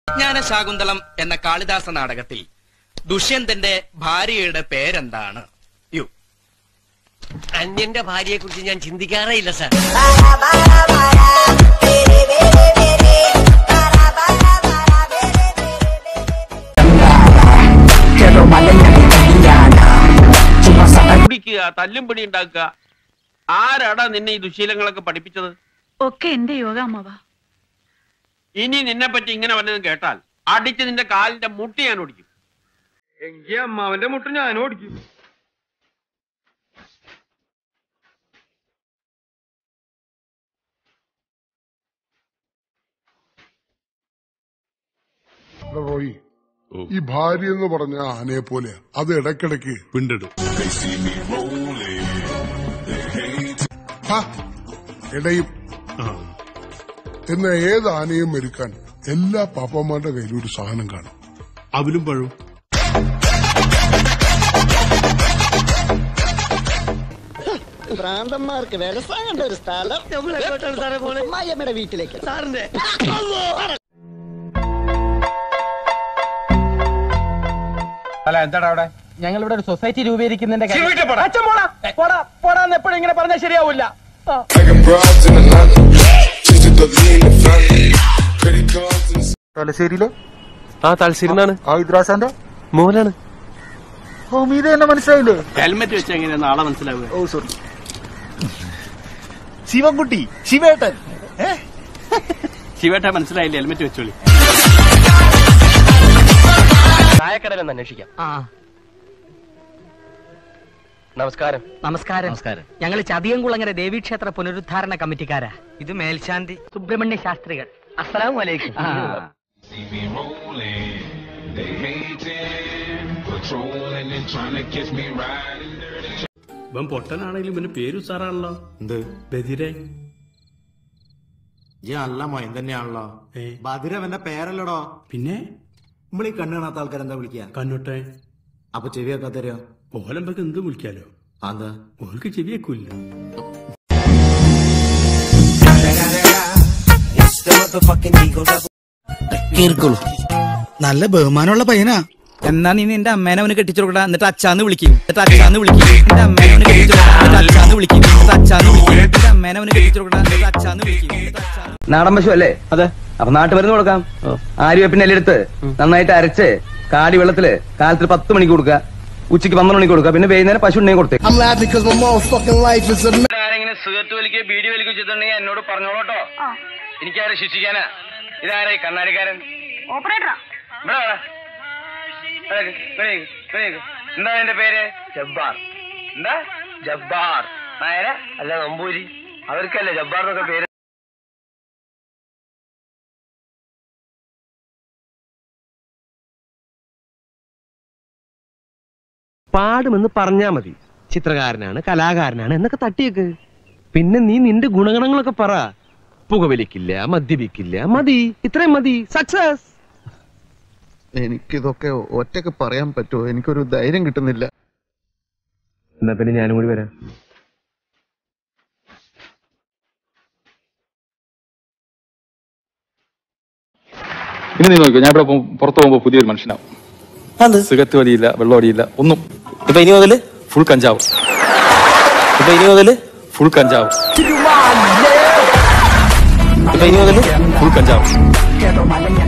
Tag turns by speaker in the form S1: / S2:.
S1: ജ്ഞാനശാകുന്തളം എന്ന കാളിദാസ നാടകത്തിൽ ദുഷ്യന്തന്റെ ഭാര്യയുടെ പേരെന്താണ് യു
S2: അന്യന്റെ ഭാര്യയെ കുറിച്ച് ഞാൻ ചിന്തിക്കാറേ ഇല്ല സാർ
S3: കുടിക്കുക തല്ലും പിടി ഉണ്ടാക്കുക ആരാടാ നിന്നെ ഈ ദുശീലങ്ങളൊക്കെ പഠിപ്പിച്ചത്
S4: ഒക്കെ എന്റെ യോഗ അമ്മവാ
S3: ഇനി നിന്നെ പറ്റി ഇങ്ങനെ വല്ലതും കേട്ടാൽ അടിച്ച് നിന്റെ കാലിന്റെ മുട്ടി ഞാൻ ഓടിക്കും
S5: എങ്കിൽ അമ്മാവന്റെ മുട്ട ഞാനും ഓടിക്കും
S6: റോയി ഈ ഭാര്യ എന്ന് പറഞ്ഞ ആനയെ പോലെ അത് ഇടയ്ക്കിടയ്ക്ക് പിണ്ടിടും ഹാ, ഇടയും എന്ന ഏത് ആനയും മെരുക്കാൻ എല്ലാ പാപ്പന്മാരുടെ കയ്യിലും ഒരു സാധനം കാണും അവലും പഴവും
S7: ഭ്രാന്തന്മാർക്ക് വ്യവസായണ്ട ഒരു സ്ഥലം
S2: നമ്മൾ എങ്ങോട്ടാണ് സാറേ പോണേ
S7: മായമ്മയുടെ വീട്ടിലേക്ക്
S2: സാറിന്റെ
S8: അല്ല എന്താടാ അവിടെ ഞങ്ങൾ ഇവിടെ ഒരു സൊസൈറ്റി രൂപീകരിക്കുന്നതിന്റെ കാര്യം- അച്ഛൻ പോടാ പോടാ പോടാന്ന് എപ്പോഴും ഇങ്ങനെ പറഞ്ഞാൽ ശരിയാവില്ല
S5: തലശ്ശേരിയിലെ
S2: ആ തലശ്ശേരിന്നാണ്
S5: ആ ഇദ്രാസാന്റെ
S2: മോനാണ്
S5: ഹോമീത എന്നെ മനസ്സിലായില്ലേ
S3: ഹെൽമെറ്റ് വെച്ച് എങ്ങനെയാ നാളെ മനസ്സിലാവുക
S5: ഓ സോറി ശിവൻകുട്ടി ശിവേട്ടൻ
S3: ശിവേട്ട മനസ്സിലായില്ലേ ഹെൽമെറ്റ് വെച്ചോളി
S2: ചായക്കടയിലൊന്ന് അന്വേഷിക്കാം നമസ്കാരം
S1: നമസ്കാരം നമസ്കാരം ഞങ്ങൾ ചതിയംകുളങ്ങര ദേവീക്ഷേത്ര പുനരുദ്ധാരണ കമ്മിറ്റിക്കാരാ ഇത് മേൽശാന്തി സുബ്രഹ്മണ്യ ശാസ്ത്രികൾ
S2: അസ്സലാം വലൈക്കും
S3: ഇവൻ പൊട്ടനാണെങ്കിലും ഇവന് പേര് സാറാണല്ലോ എന്ത് ബദിരെ
S9: ഈ നല്ല മയം തന്നെയാണല്ലോ
S3: ഏ.
S9: ബദിരവന്റെ പേരല്ലടോ
S3: പിന്നെ
S9: നമ്മളീ കണ്ണ് കാണാത്ത ആൾക്കാർ എന്താ വിളിക്കുക
S3: കണ്ണോട്ടെ
S9: അപ്പൊ ചെവിയൊക്കെ തരുമോ
S3: ഓലമ്പക്ക് എന്ത് വിളിക്കാലോ
S9: അതെന്താ
S3: ഓൾക്ക് ചെവിയേക്കൂല്ല
S8: നല്ല ബഹുമാനമുള്ള പയ്യനാ എന്നാ നീ നിന്റെ അമ്മേനെ അവന് കെട്ടിച്ചു കൊടുക്കടാ എന്നിട്ട് അച്ഛാന്ന് വിളിക്കും എന്നിട്ട് അച്ഛാന്ന് വിളിക്കും നിന്റെ അമ്മേനെ അവന് കെട്ടിച്ചു കൊടുക്കടാ എന്നിട്ട് അച്ഛാന്ന് വിളിക്കും എന്നിട്ട് അച്ഛാന്ന് വിളിക്കും നിന്റെ അമ്മേനെ അവന് കെട്ടിച്ചു കൊടുക്കടാ എന്നിട്ട് അച്ഛാന്ന് വിളിക്കും എന്നിട്ട് അച്ഛാന്ന്
S1: നാടൻ പശു അല്ലേ അതെ അപ്പൊ നാട്ടുമരുന്ന് കൊടുക്കാം ആര്യവേപ്പിന്റെ എല്ലെടുത്ത് നന്നായിട്ട് അരച്ച് കാടി വെള്ളത്തില് കാലത്ത് പത്ത് മണിക്ക് കൊടുക്കുക ഉച്ചയ്ക്ക് പന്ത്രണ്ട് മണിക്ക് കൊടുക്കുക പിന്നെ വൈകുന്നേരം പശു ഉണ്ടെങ്കിൽ കൊടുത്തേ
S3: ആരെങ്കിലും സിഗരറ്റ് വലിക്കുകയോ ബീഡി വലിക്കുകയോ ചെയ്തിട്ടുണ്ടെങ്കിൽ എന്നോട് പറഞ്ഞോളൂട്ടോ എനിക്കാരെ ശിക്ഷിക്കാനാ ഇതാരാ ഈ കണ്ണാടിക്കാരൻ
S4: ഓപ്പറേറ്ററാ
S3: ഇവിടെ വാടാ. ഇവിടെ നിക്ക്, ഇവിടെ നിക്ക്, ഇവിടെ നിക്ക്. എന്താ നിന്റെ പേര് ജബ്ബാർ എന്താ ജബ്ബാർ നായര അല്ല നമ്പൂരി അവർക്കല്ലേ ജബ്ബാർ എന്നൊക്കെ പേര്
S2: പാടുമെന്ന് പറഞ്ഞാ മതി ചിത്രകാരനാണ് കലാകാരനാണ് എന്നൊക്കെ തട്ടിയേക്ക് പിന്നെ നീ നിന്റെ ഗുണഗണങ്ങളൊക്കെ പറ പുകവലിക്കില്ല മദ്യപിക്കില്ല മതി ഇത്രയും മതി സക്സസ്
S9: എനിക്കിതൊക്കെ ഒറ്റക്ക് പറയാൻ പറ്റുമോ എനിക്കൊരു ധൈര്യം കിട്ടുന്നില്ല
S2: എന്നാ പിന്നെ ഞാനും കൂടി വരാം
S5: ഇനി നീ നോക്കിയോ ഞാൻ ഇവിടെ പോ- പുറത്ത് പോകുമ്പോ പുതിയൊരു മനുഷ്യനാവും സിഗരറ്റ് വലിയില്ല വെള്ളമടിയില്ല ഒന്നും
S2: ഇപ്പൊ ഇനി മുതല്
S5: ഫുൾ കഞ്ചാവ്
S2: ഇപ്പൊ ഇനി മുതല്
S5: ഫുൾ കഞ്ചാവ്
S2: ഇപ്പൊ ഇനി മുതല്
S5: ഫുൾ കഞ്ചാവ്